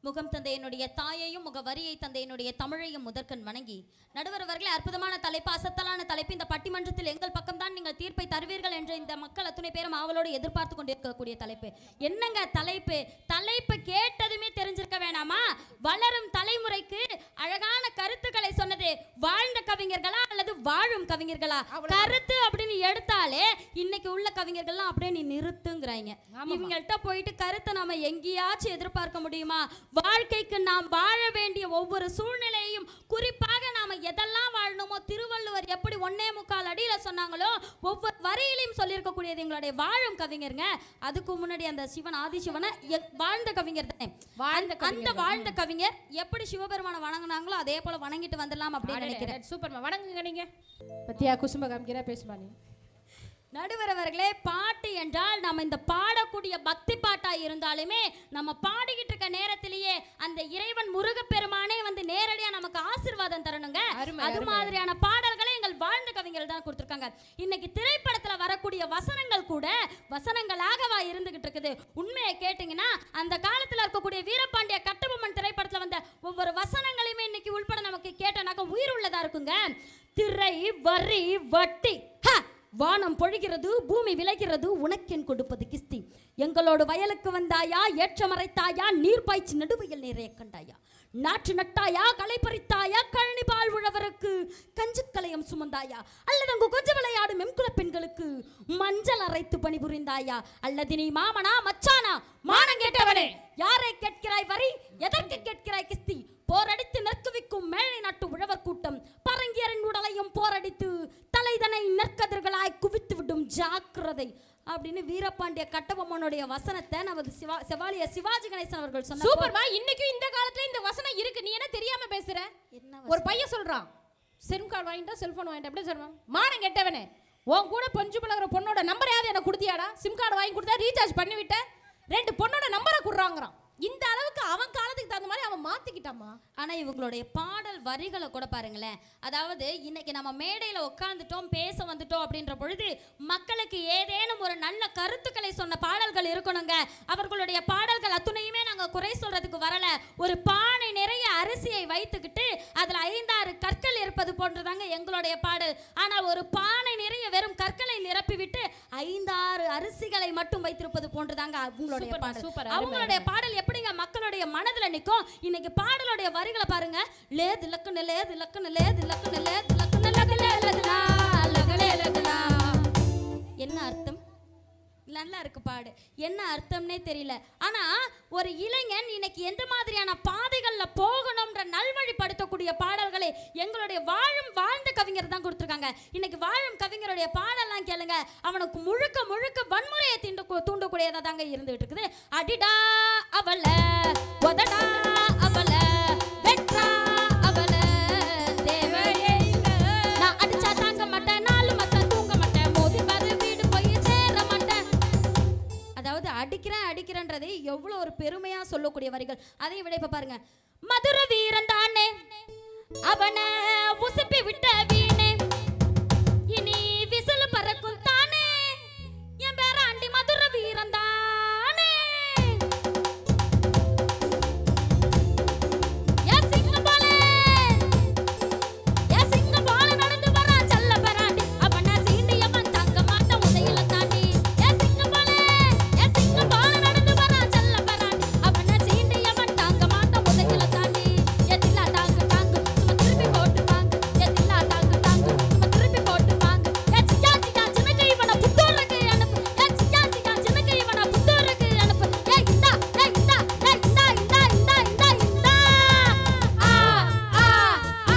முகம் தந்த என்னுடைய தாயையும் முக வரியை தந்த என்னுடைய தமிழையும் முதற்கண் வணங்கி நடுவர் அவர்களே அற்புதமான தலைப்பு அசத்தலான தலைப்பு இந்த பட்டிமன்றத்தில் எங்கள் பக்கம்தான் நீங்கள் தீர்ப்பை தருவீர்கள் என்ற இந்த மக்கள் அத்துணை பேரும் அவளோடு எதிர்பார்த்து கொண்டிருக்கக்கூடிய தலைப்பு என்னங்க தலைப்பு தலைப்பு கேட்டதுமே தெரிஞ்சிருக்க வேணாமா வளரும் தலைமுறைக்கு அழகான கருத்துக்களை சொன்னது வாழ்ந்த கவிஞர்களா அல்லது வாழும் கவிஞர்களா கருத்து அப்படின்னு எடுத்தாலே இன்னைக்கு உள்ள கவிஞர்கள்லாம் அப்படியே நீ நிறுத்துங்கிறாங்க இவங்கள்ட்ட போயிட்டு கருத்தை நாம எங்கேயாச்சும் எதிர்பார்க்க முடியுமா வாழ்க்கைக்கு நாம் வாழ வேண்டிய ஒவ்வொரு சூழ்நிலையையும் குறிப்பாக நாம எதெல்லாம் வாழணுமோ திருவள்ளுவர் எப்படி ஒன்னே முக்கால் அடியில சொன்னாங்களோ ஒவ்வொரு வரியிலையும் சொல்லியிருக்கக்கூடியது எங்களுடைய வாழும் கவிஞருங்க அதுக்கு முன்னாடி அந்த சிவன் ஆதிசிவனை எ- வாழ்ந்த கவிஞர் தானே வாழ்ந்த அந்த வாழ்ந்த கவிஞர் எப்படி சிவபெருமானை வணங்குனாங்களோ அதே போல வணங்கிட்டு வந்துடலாம் அப்படின்னு நினைக்கிறேன் சூப்பர்மா வணங்குங்க நீங்க பத்தியா குசும்ப காமிக்கிறா பேசுமா நீ நடுவர் அவர்களே பாட்டு என்றால் நம்ம இந்த பாடக்கூடிய பக்தி பாட்டா இருந்தாலுமே நம்ம பாடிக்கிட்டு இருக்க நேரத்திலேயே அந்த இறைவன் முருகப்பெருமானே வந்து நேரடியா நமக்கு ஆசீர்வாதம் தரணுங்க அருமை, அது அருமை. மாதிரியான பாடல்களை எங்கள் வாழ்ந்த கவிஞர்கள் தான் கொடுத்துருக்காங்க இன்னைக்கு திரைப்படத்துல வரக்கூடிய வசனங்கள் கூட வசனங்களாகவா இருந்துகிட்டு இருக்குது உண்மையை கேட்டீங்கன்னா அந்த காலத்துல இருக்கக்கூடிய வீரபாண்டிய கட்டபொம்மன் திரைப்படத்துல வந்த ஒவ்வொரு வசனங்களையுமே இன்னைக்கு உள்பட நமக்கு கேட்டனாக்க உயிர் உள்ளதா இருக்குங்க திரை வரி வட்டி ஹ! வானம் பொழிகிறது பூமி விளைகிறது உனக்கென் கொடுப்பது கிஸ்தி எங்களோடு வயலுக்கு வந்தாயா ஏற்றமறைத்தாயா நீர் பாய்ச்சி நடுவையில் நிறைய கண்டாயா நாற்று நட்டாயா களை பறித்தாயா கழனி பால் உழவருக்கு கஞ்சு கலையம் சுமந்தாயா அல்லது அங்கு கொஞ்சம் விளையாடும் எம்குல பெண்களுக்கு மஞ்சள் அரைத்து பணிபுரிந்தாயா அல்லது நீ மாமனா மச்சானா மானம் கேட்டவனே யாரை கேட்கிறாய் வரி எதற்கு கேட்கிறாய் கிஸ்தி போரடித்து நெற்குவிக்கும் மேலை நாட்டு உழவர் கூட்டம் பரங்கியரின் உடலையும் போரடித்து தலைதனை நெற்கதிர்களாய் குவித்து விடும் ஜாக்கிரதை அப்படின்னு வீரபாண்டிய கட்டபொம்மனுடைய வசனத்தை நமது சிவா செவாலிய சிவாஜி கணேசன் அவர்கள் சொன்னார் சூப்பர்மா இன்னைக்கும் இந்த காலத்துல இந்த வசனம் இருக்கு நீ என்ன தெரியாம பேசுற என்ன ஒரு பையன் சொல்றான் சிம் கார்டு வாங்கிட்டா செல்போன் வாங்கிட்டா எப்படி சொல்றான் மானம் கெட்டவனே உன் கூட பஞ்சு பழகுற பொண்ணோட நம்பரையாவது எனக்கு கொடுத்தியாடா சிம் கார்டு வாங்கி கொடுத்தா ரீசார்ஜ் பண்ணி விட்ட ரெண்டு பொண்ணோட நம்பரை குடுறாங்கறான் இந்த அளவுக்கு அவன் காலத்துக்கு தகுந்த மாதிரி அவன் மாத்திக்கிட்டாமா ஆனா இவங்களுடைய பாடல் வரிகளை கூட பாருங்களேன் அதாவது இன்னைக்கு நம்ம மேடையில உட்கார்ந்துட்டோம் பேச வந்துட்டோம் அப்படின்ற பொழுது மக்களுக்கு ஏதேனும் ஒரு நல்ல கருத்துக்களை சொன்ன பாடல்கள் இருக்கணுங்க அவர்களுடைய பாடல்கள் அத்துணையுமே நாங்க குறை சொல்றதுக்கு வரல ஒரு பானை நிறைய அரிசியை வைத்துக்கிட்டு அதுல ஐந்தாறு கற்கள் இருப்பது போன்றதாங்க எங்களுடைய பாடல் ஆனால் ஒரு பானை நிறைய வெறும் கற்களை நிரப்பிவிட்டு ஐந்தாறு அரிசிகளை மட்டும் வைத்திருப்பது போன்றதாங்க அவங்களுடைய சூப்பர்மா, பாடல் சூப்பர், அருமை, அவங்களுடைய பாடல் எப்படிங்க மக்களுடைய மனதுல நிக்கும் இன்னைக்கு பாடலுடைய வரிகளை பாருங்க லேது லக்குன்னு லேது லக்குன்னு லேது லக்குன்னு லேது லக்குன்னு லகு லேலதுனா, லகு லேலதுனா. என்ன அர்த்தம் நல்லா இருக்கு பாடு என்ன அர்த்தம்னே தெரியல ஆனா ஒரு இளைஞன் இன்னைக்கு எந்த மாதிரியான பாதைகள்ல போகணும்ன்ற நல்வழிப்படுத்தக்கூடிய பாடல்களை எங்களுடைய வாழும் வாழ்ந்த கவிஞர் தான் கொடுத்துருக்காங்க இன்னைக்கு வாழும் கவிஞருடைய பாடலாம் கேளுங்க அவனுக்கு முழுக்க முழுக்க வன்முறையை தீண்டு தூண்டக்கூடியதா தாங்க இருந்துகிட்டு இருக்குது அடிடா அவள உதடா அவள வெற்றா அவள தேவையே நான் அடிச்சா தாங்க மாட்டேன் நாலு மாசம் தூங்க மாட்டேன் மோதி பாரு வீடு போய் சேர மாட்டேன் அதாவது அடிக்கிறேன் அடிக்கிறேன்றது எவ்வளோ ஒரு பெருமையா சொல்லக்கூடிய வரிகள் அதையும் விட இப்ப பாருங்க மதுர வீரன் தானே அவனை உசுப்பி விட்ட வீணே இனி விசில் பறக்கும் தானே என் பேராண்டி மதுர வீரன் தானே என் சிங்கம் போலே என் சிங்கம் போல நடந்து வரான் செல்ல பெறாண்டி அவனை சீண்டியவன் தங்க மாட்ட உதையில தாண்டி என் சிங்கம் போல என் சிங்கம் போல நடந்து வரான் செல்ல பெறாண்டி அவனை சீண்டியவன் தங்க மாட்ட உதையில தாண்டி எதில்லா தாங்கு தாங்கு சும்மா திருப்பி போட்டு வாங்க எதில்லா தாங்கு தாங்கு சும்மா திருப்பி போட்டு வாங்க ஏ சியா சியா சின்னக்கு இவனை புத்தூருக்கு அனுப்பு ஏ சியா சியா சின்னக்கு இவனை புத்தூருக்கு அனுப்பு ஏ இந்தா ஏ இந்தா ஏ இந்தா இந்தா இந்தா இந்தா இந்தா ஆ ஆ ஆ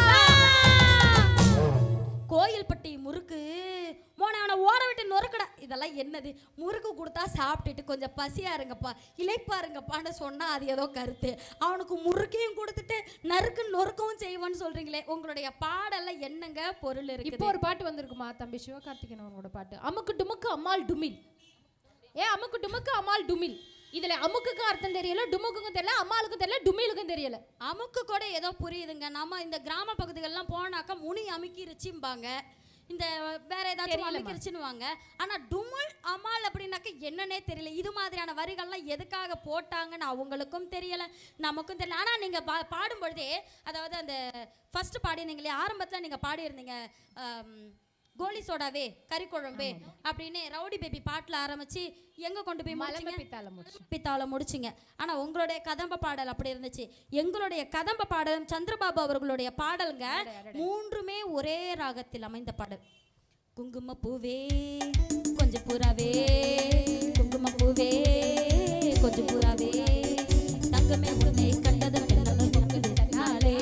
கோயில்பட்டி முறுக்கு மோனே அவனை ஓட விட்டு நொறுக்கடா இதெல்லாம் என்னது முறுக்கு கொடுத்தா சாப்பிட்டுட்டு கொஞ்சம் பசியா இருங்கப்பா இளைப்பா இருங்கப்பான்னு சொன்னா அது ஏதோ கருத்து அவனுக்கு முறுக்கையும் கொடுத்துட்டு நறுக்கு நொறுக்கவும் செய்வான்னு சொல்றீங்களே உங்களுடைய பாடல்ல என்னங்க பொருள் இப்போ இருக்கு ஒரு பாட்டு வந்திருக்குமா தம்பி சிவகார்த்திகேயன் அவங்களோட பாட்டு அமுக்கு டுமுக்கு அம்மாள் டுமில் ஏ அமுக்கு டுமுக்கு அம்மாள் டுமில் இதுல அமுக்குக்கும் அர்த்தம் தெரியல டுமுக்குக்கும் தெரியல அம்மாளுக்கும் தெரியல டுமிலுக்கும் தெரியல அமுக்கு கூட ஏதோ புரியுதுங்க நம்ம இந்த கிராம பகுதிகள்லாம் போனாக்கா முனி அமுக்கிருச்சும்பாங்க இந்த வேற ஏதாச்சும் தெரியலம்மா. அமைக்கிருச்சுன்னுவாங்க ஆனா டுமுல் அமால் அப்படின்னாக்க என்னன்னே தெரியல இது மாதிரியான வரிகள்லாம் எதுக்காக போட்டாங்கன்னு அவங்களுக்கும் தெரியல நமக்கும் தெரியல ஆனா நீங்க பா பாடும் பொழுதே அதாவது அந்த ஃபர்ஸ்ட் பாடியிருந்தீங்களே ஆரம்பத்துல நீங்க பாடியிருந்தீங்க ஆம், கோலி சோடாவே கறி குழம்பே அப்படின்னு ரவுடி பேபி பாட்டுல ஆரம்பிச்சு எங்க கொண்டு போய் மலம்ப முடிச்சீங்க பித்தால முடிச்சு பித்தால முடிச்சிங்க ஆனா உங்களுடைய கதம்ப பாடல் அப்படி இருந்துச்சு எங்களுடைய கதம்ப பாடலும் சந்திரபாபு அவர்களுடைய பாடலுங்க மூன்றுமே ஒரே ராகத்தில் அமைந்த பாடல் குங்கும பூவே கொஞ்சம் புறாவே குங்கும பூவே கொஞ்சம் புறாவே தங்கமே உன்னை கண்டது நாளே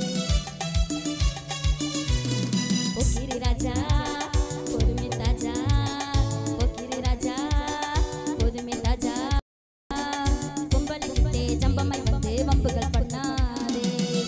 போக்கிரி ராஜா பொதுமை தாஜா போக்கிரி ராஜா பொதுமை தாஜா கும்பலிக்கிட்டே ஜம்பமை வந்து வம்புகள் பண்ணாதே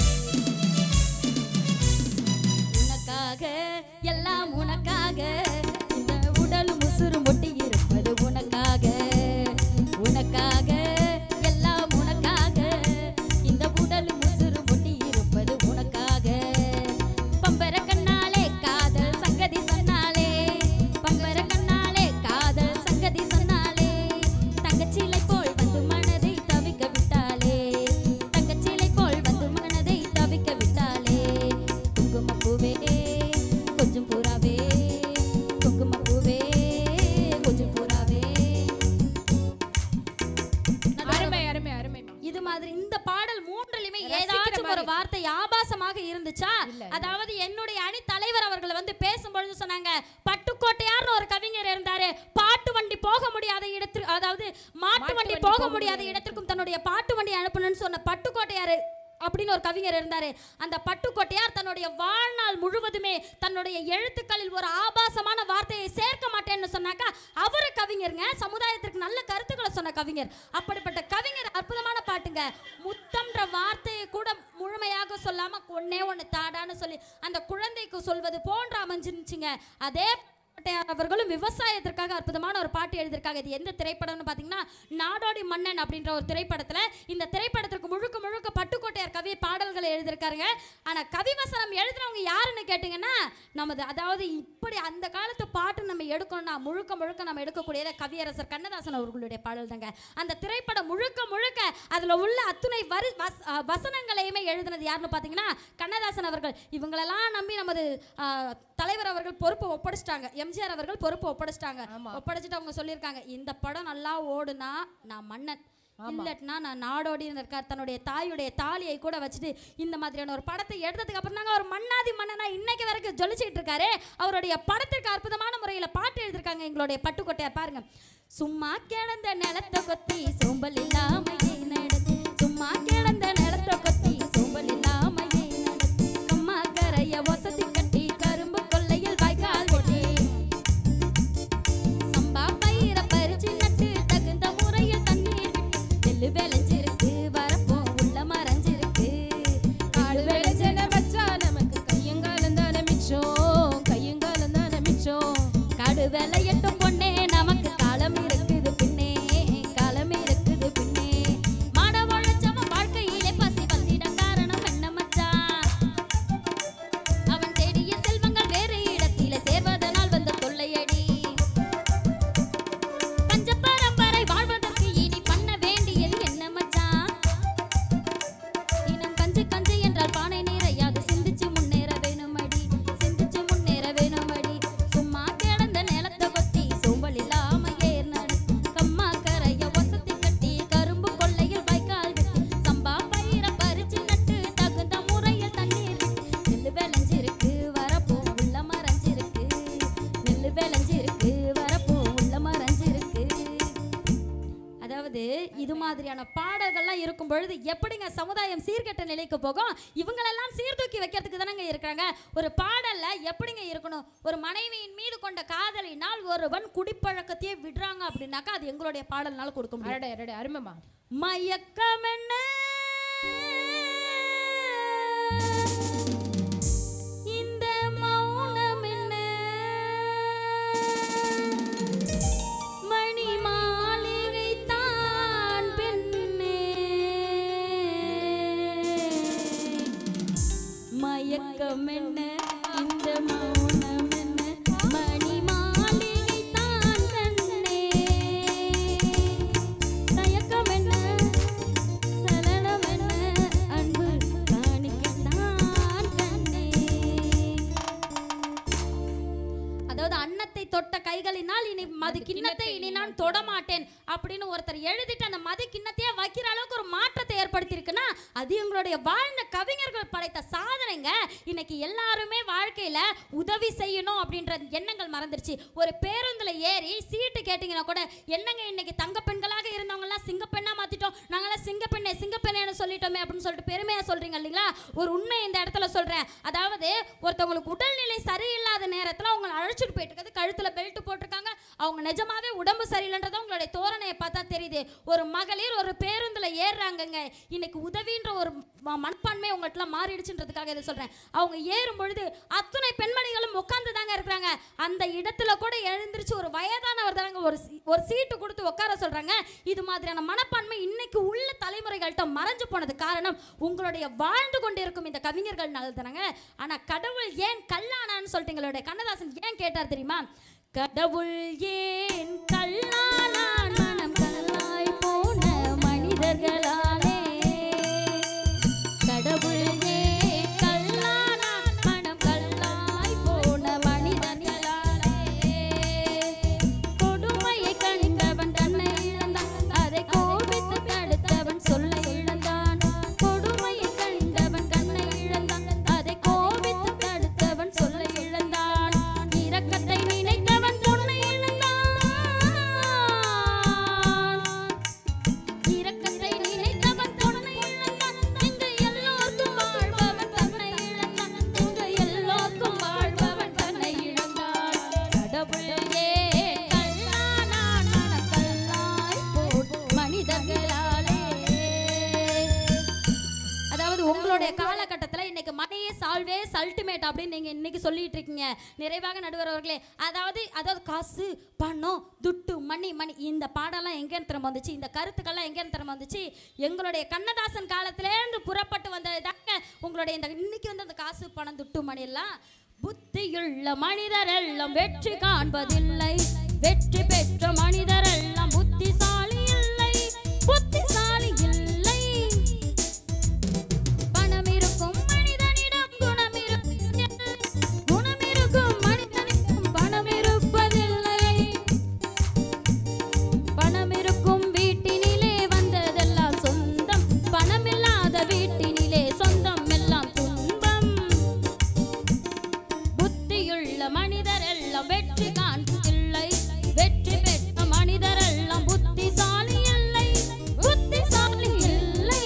உனக்காக எல்லாம் உனக்காக இந்த உடல் முசுறு முட்டி இருப்பது உனக்காக உனக்காக எல்லாம் உனக்காக இந்த உடல் முசுறு முட்டி இருப்பது உனக்காக பம்பர கண்ணாலே காதல் சங்கதி சொன்னாலே பம்பர கண்ணாலே காதல் சங்கதி சொன்னாலே தங்கச்சிலை போல் வந்து மனதை தவிக்க விட்டாளே தங்கச்சிலை போல் வந்து மனதை தவிக்க விட்டாளே குங்கும பூவே கொஞ்சம் புறாவே குங்கும பூவே கொஞ்சம் புறாவே அருமை அருமை அருமை இது மாதிரி இந்த பாடல் மூன்றிலுமே ரசிக்கிற ஏதாச்சும் ஒரு மாதிரி. வார்த்தை ஆபாசமாக இருந்துச்சா இல்ல, இல்ல. அதாவது என்னுடைய அணி தலைவர் அவர்கள் வந்து பேசும்பொழுது சொன்னாங்க பட்டுக்கோட்டையார்னு ஒரு கவிஞர் இருந்தாரு பாட்டு வண்டி போக முடியாத இடத்திற்கு அதாவது மாட்டு வண்டி போக முடியாத இடத்திற்கும் தன்னுடைய பாட்டு வண்டி அனுப்பணும்னு சொன்ன பட்டுக்கோட்டையாரு அப்படின்னு ஒரு கவிஞர் இருந்தாரு அந்த பட்டுக்கோட்டையார் தன்னுடைய வாழ்நாள் முழுவதுமே தன்னுடைய எழுத்துக்களில் ஒரு ஆபாசமான வார்த்தையை சேர்க்க மாட்டேன்னு சொன்னாக்கா அவரு கவிஞருங்க சமுதாயத்திற்கு நல்ல கருத்துக்களை சொன்ன கவிஞர் அப்படிப்பட்ட கவிஞர் அற்புதமான பாட்டுங்க முத்தம்ன்ற வார்த்தையை கூட முழுமையாக சொல்லாம ஒன்னே ஒன்று தாடான்னு சொல்லி அந்த குழந்தைக்கு சொல்வது போன்ற அமைஞ்சிருந்துச்சுங்க அதே பட்டையார் அவர்களும் விவசாயத்திற்காக அற்புதமான ஒரு பாட்டு எழுதியிருக்காங்க இது எந்த திரைப்படம்னு பார்த்தீங்கன்னா நாடோடி மன்னன் அப்படின்ற ஒரு திரைப்படத்தில் இந்த திரைப்படத்திற்கு முழுக்க முழுக்க பட்டுக்கோட்டையார் கவி பாடல்களை எழுதியிருக்காருங்க ஆனால் கவிவசனம் எழுதுனவங்க யாருன்னு கேட்டிங்கன்னா நமது அதாவது இப்படி அந்த காலத்து பாட்டு நம்ம எடுக்கணும்னா முழுக்க முழுக்க நம்ம எடுக்கக்கூடியது கவியரசர் கண்ணதாசன் அவர்களுடைய பாடல் தாங்க அந்த திரைப்படம் முழுக்க முழுக்க அதில் உள்ள அத்துணை வரி வஸ் அஹ் வசனங்களையுமே எழுதினது யாருன்னு பார்த்தீங்கன்னா கண்ணதாசன் அவர்கள் இவங்களெல்லாம் நம்பி நமது அஹ், தலைவர் அவர்கள் பொறுப்பை ஒப்படைச்சிட்டாங்க எம்ஜிஆர் அவர்கள் பொறுப்பை ஒப்படைச்சிட்டாங்க ஆமா. ஒப்படைச்சிட்டு அவங்க சொல்லியிருக்காங்க இந்த படம் நல்லா ஓடுனா நான் மன்னன் ஆமா. இல்லட்னா நான் நாடோடின்னு இருக்கார் தன்னுடைய தாயுடைய தாலியை கூட வச்சுட்டு இந்த மாதிரியான ஒரு படத்தை எடுத்ததுக்கு அப்புறம் தாங்க அவர் மன்னாதி மன்னனா இன்னைக்கு வரைக்கும் ஜொலிச்சிட்டு இருக்காரு அவருடைய படத்திற்கு அற்புதமான முறையில் பாட்டு எழுதியிருக்காங்க எங்களுடைய பட்டுக்கோட்டையார் பாருங்க சும்மா கிடந்த நிலத்தை கொத்தி சோம்பல் இல்லாமையே நடந்து சும்மா கிடந்த நிலத்தை கொத்தி சோம்பல் இல்லாமையே நடந்து கம்மா கரைய வசதி கட்டி கரும்பு கொல்லையில் வாய்க்கால் கொட்டி சம்பா பயிர பறிச்சு நட்டு தகுந்த முறையில் தண்ணீர் விட்டு நெல்லு விளைஞ்சிருக்கு வரப்போ உள்ள மறைஞ்சிருக்கு காடு விளைச்சல வச்சா நமக்கு கையங்காலம் தானே மிச்சம் கையங்காலம் தானே மிச்சம் காடு விளையட்டும் பொண்ணே நமக்கு காலம் இருக்குது பின்னே காலம் இருக்குது பின்னே மாட உழைச்சவன் வாழ்க்கையிலே பசி வந்திட காரணம் என்ன மச்சான் அவன் தேடிய செல்வங்கள் வேறு இடத்திலே சேர்வதனால் வந்த தொல்லையடி பஞ்ச பரம்பரை வாழ்வதற்கு இனி பண்ண வேண்டியது என்ன மச்சான் இனம் கஞ்சு கஞ்சு என்றால் பானை நீரையாது சிந்திச்சு முன்னேற வேணுமடி சிந்திச்சு முன்னேற வேணுமடி சும்மா கிடந்த நிலத்தை கொத்தி சோம்பல் இல்லாம ஏர் நடு கம்மா கரைய வசதி கட்டி கரும்பு கொள்ளையில் வாய்க்கால் விட்டு சம்பா பயிர பறிச்சு நட்டு தகுந்த முறையில் தண்ணீர் விட்டு நெல்லு விளைஞ்சிருக்கு வரப்போ உள்ள மறைஞ்சிருக்கு நெல்லு விளைஞ்சிருக்கு வரப்போ உள்ள மறைஞ்சிருக்கு அதாவது இது மாதிரியான பாடல்கள்லாம் இருக்கும் பொழுது எப்படிங்க சமுதாயம் சீர்கெட்ட நிலைக்கு போகும் இவங்களெல்லாம் சீர்தூக்கி வைக்கிறதுக்கு தானங்க இருக்கிறாங்க ஒரு பாடல்ல எப்படிங்க இருக்கணும் ஒரு மனைவியின் மீது கொண்ட காதலினால் ஒருவன் குடிப்பழக்கத்தையே விடுறாங்க அப்படின்னாக்கா அது எங்களுடைய பாடல்னால கொடுக்க முடியும் அரடே அரடே அருமைமா மயக்கம் என்ன இந்த மௌனம் என்ன மணி மாளிகை தான் பெண்ணே மயக்கம் என்ன இந்த மௌனம் என்ன கைகளினால் இனி மது கிண்ணத்தை இனி நான் தொடமாட்டேன் அப்படின்னு ஒருத்தர் எழுதிட்டு அந்த மது கிண்ணத்தையே வைக்கிற அளவுக்கு ஒரு மாற்றத்தை ஏற்படுத்தியிருக்குன்னா அது எங்களுடைய வாழ்ந்த கவிஞர்கள் படைத்த சாதனைங்க இன்னைக்கு எல்லாருமே வாழ்க்கையில உதவி செய்யணும் அப்படின்ற எண்ணங்கள் மறந்துருச்சு ஒரு பேருந்துல ஏறி சீட்டு கேட்டிங்கன்னா கூட என்னங்க இன்னைக்கு தங்க பெண்களாக இருந்தவங்க எல்லாம் சிங்கப்பெண்ணா மாத்திட்டோம் நாங்களாம் சிங்கப்பெண்ணே சிங்கப்பெண்ணேன்னு சொல்லிட்டோமே அப்படின்னு சொல்லிட்டு பெருமையா சொல்றீங்க இல்லைங்களா ஒரு உண்மை இந்த இடத்துல சொல்றேன் அதாவது ஒருத்தவங்களுக்கு உடல்நிலை சரியில்லாத நேரத்துல அவங்க அழைச்சிட்டு போயிட்டு இருக்கிறது கழுத்துல பெல்ட் போட்டிருக்காங்க அவங்க நிஜமாவே உடம்பு சரியில்லைன்றத உங்களுடைய தோரணையை பார்த்தா தெரியுது ஒரு மகளிர் ஒரு பேருந்துல ஏறுறாங்கங்க இன்னைக்கு உதவின்ற ஒரு ம- மனப்பான்மை உங்கள்கிட்ட மாறிடுச்சுன்றதுக்காக இதை சொல்றேன் அவங்க ஏறும் பொழுது அத்துணை பெண்மணிகளும் உட்கார்ந்து தாங்க இருக்கிறாங்க அந்த இடத்துல கூட எழுந்திருச்சு ஒரு வயதானவர் தாங்க ஒரு சீ- ஒரு சீட்டு கொடுத்து உட்கார சொல்றாங்க இது மாதிரியான மனப்பான்மை இன்னைக்கு உள்ள தலைமுறைகள்கிட்ட மறைஞ்சு போனது காரணம் உங்களுடைய வாழ்ந்து கொண்டிருக்கும் இந்த கவிஞர்கள்னால தானங்க ஆனா கடவுள் ஏன் கல்லானான்னு சொல்லிட்டு எங்களுடைய கண்ணதாசன் ஏன் கேட்டார் தெரியுமா கடவுள் ஏன் கல்லானான் மனம் கல்லாய் போன மனிதர்களாலே கடவுள் ஏன் கல்லானான் மனம் கல்லாய் போன மனிதர்களாலே கொடுமையை கண்டவன் தன்னை இழந்தான் அதை கோபித்து தடுத்தவன் சொல்ல இழந்தான் கொடுமையை கண்டவன் கண்ணை இழந்தான் அதை கோபித்து தடுத்தவன் சொல்ல இழந்தான் இரக்கத்தை நினைத்தவன் பொன்னை இழந்தான் இரக்கத்தை நினைத்தவன் பொன்னை இழந்தான் இங்கு எல்லோருக்கும் வாழ்பவன் தன்னை இழந்தான் இங்கு எல்லோருக்கும் வாழ்பவன் தன்னை இழந்தான் கடவுள் ஏன் கல்லானான் மனக்கல்லாய் போல் மனிதர்களாலே அதாவது உங்களுடைய காலகட்டத்தில் இன்னைக்கு மணியே சால்வே அல்டிமேட் அப்படின்னு நீங்க இன்னைக்கு சொல்லிட்டு இருக்கீங்க நிறைவாக நடுவர் அவர்களே அதாவது அதாவது காசு பணம் துட்டு மணி மணி இந்த பாடம்லாம் எங்கேருந்து திறமை வந்துச்சு இந்த கருத்துக்கள்லாம் எங்கேருந்து திறமை வந்துச்சு எங்களுடைய கண்ணதாசன் காலத்திலேருந்து புறப்பட்டு வந்தது தாங்க உங்களுடைய இந்த இன்னைக்கு வந்து அந்த காசு பணம் துட்டு மணி எல்லாம் புத்தியுள்ள மனிதர் எல்லாம் வெற்றி காண்பதில்லை வெற்றி பெற்ற மனிதர் எல்லாம் புத்திசாலி இல்லை புத்திசாலி இல்லை பணம் இருக்கும் மனிதனிடம் குணம் இருக்கும் குணம் இருக்கும் மனிதனிடம் பணம் இருப்பதில்லை பணம் இருக்கும் வீட்டினிலே வந்ததெல்லாம் சொந்தம் பணம் இல்லாத வீட்டினிலே சொந்தம் எல்லாம் துன்பம் புத்தியுள்ள மனிதர் எல்லாம் வெற்றி காண்பதில்லை வெற்றி பெற்ற மனிதர் எல்லாம் புத்திசாலி இல்லை புத்திசாலி இல்லை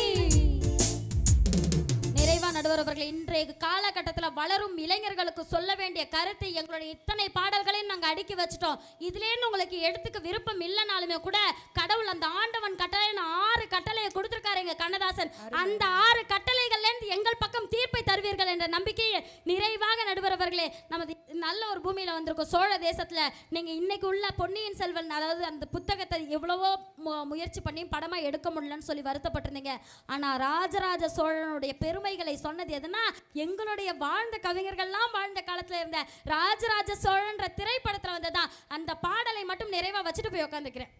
நிறைவா நடுவர் அவர்களே இன்றைய காலகட்டத்தில் வளரும் இளைஞர்களுக்கு சொல்ல வேண்டிய கருத்து எங்களுடைய இத்தனை பாடல்களையும் நாங்கள் அடுக்கி வச்சிட்டோம் இதுலேருந்து உங்களுக்கு எடுத்துக்க விருப்பம் இல்லைனாலுமே கூட கடவுள் அந்த ஆண்டவன் கட்டளை ஆறு கட்டளையை கொடுத்துருக்காரு எங்க கண்ணதாசன் அந்த ஆறு கட்டளைகள்லேருந்து எங்கள் பக்கம் தீர்ப்பை தருவீர்கள் என்ற நம்பிக்கையை நிறைவாக நடுவர் அவர்களே நமது நல்ல ஒரு பூமியில வந்திருக்கோம் சோழ தேசத்துல நீங்க இன்னைக்கு உள்ள பொன்னியின் செல்வன் அதாவது அந்த புத்தகத்தை எவ்வளவோ மு- முயற்சி பண்ணி படமா எடுக்க முடியலன்னு சொல்லி வருத்தப்பட்டிருந்தீங்க ஆனா ராஜராஜ சோழனுடைய பெருமைகளை சொன்னது எதுனா எங்களுடைய வாழ்ந்த கவிஞர்கள்லாம் வாழ்ந்த காலத்துல இருந்த ராஜராஜ சோழன்ற திரைப்படத்துல வந்ததுதான் அந்த பாடலை மட்டும் நிறைவா வச்சுட்டு போய் உட்காந்துக்கிறேன்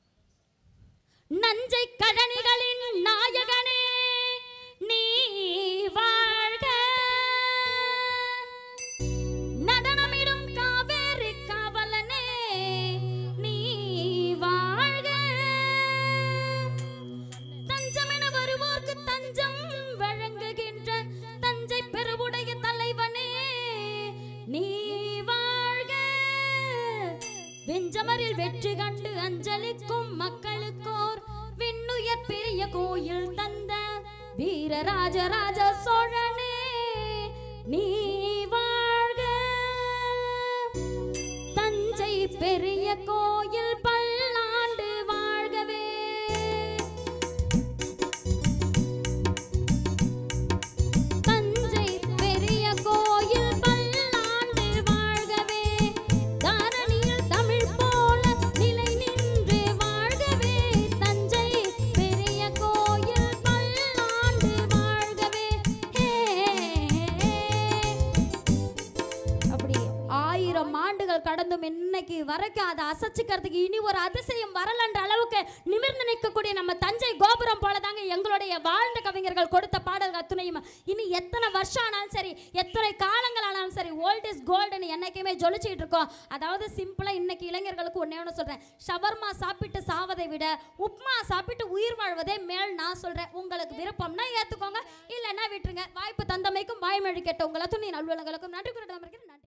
நஞ்சை கடனிகளின் நாயகனே நீ வாழ்க நடனமிடும் காவேரி காவலனே நீ வாழ்க தஞ்சமென வருவோர்க்கு தஞ்சம் வழங்குகின்ற தஞ்சை பெருவுடைய தலைவனே நீ வாழ்க வெஞ்சமரில் வெற்றி கண்டு அஞ்சலிக்கும் மக்களுக்கோர் விண்ணுயர் பெரிய கோயில் தந்த வீரராஜராஜ சோழனே நீ வாழ்க தஞ்சை பெரிய கோயில் பல்லாண்டு வாழ்கவே தஞ்சை பெரிய கோயில் பல்லாண்டு வாழ்கவே தாரணியில் தமிழ் போல நிலை நின்று வாழ்கவே தஞ்சை பெரிய கோயில் பல்லாண்டு வாழ்கவே ஹே, அப்படி ஆயிரம் ஆண்டுகள் கடந்தும் இன்னைக்கு வரைக்கும் அதை அசைச்சிக்கிறதுக்கு இனி ஒரு அதிசயம் வரலன்ற அளவுக்கு நிமிர்ந்து நிற்கக்கூடிய நம்ம தஞ்சை கோபுரம் போல தாங்க எங்களுடைய வாழ்ந்த கவிஞர்கள் கொடுத்த பாடல்கள் அத்துணையும் இனி எத்தனை வருஷம் ஆனாலும் சரி எத்தனை காலங்கள் ஆனாலும் இருந்தாலும் சரி ஓல்ட் இஸ் கோல்டுன்னு என்னைக்குமே ஜொலிச்சிட்டு இருக்கோம் அதாவது சிம்பிளாக இன்னைக்கு இளைஞர்களுக்கு ஒன்றே ஒன்று சொல்கிறேன் ஷவர்மா சாப்பிட்டு சாவதை விட உப்மா சாப்பிட்டு உயிர் வாழ்வதே மேல் நான் சொல்கிறேன் உங்களுக்கு விருப்பம்னா ஏற்றுக்கோங்க இல்லைன்னா விட்டுருங்க வாய்ப்பு தந்தமைக்கும் வாய்மொழி கேட்ட உங்களை துணி நல்வலங்களுக்கும் நன்றி குறிப்பிட நன்றி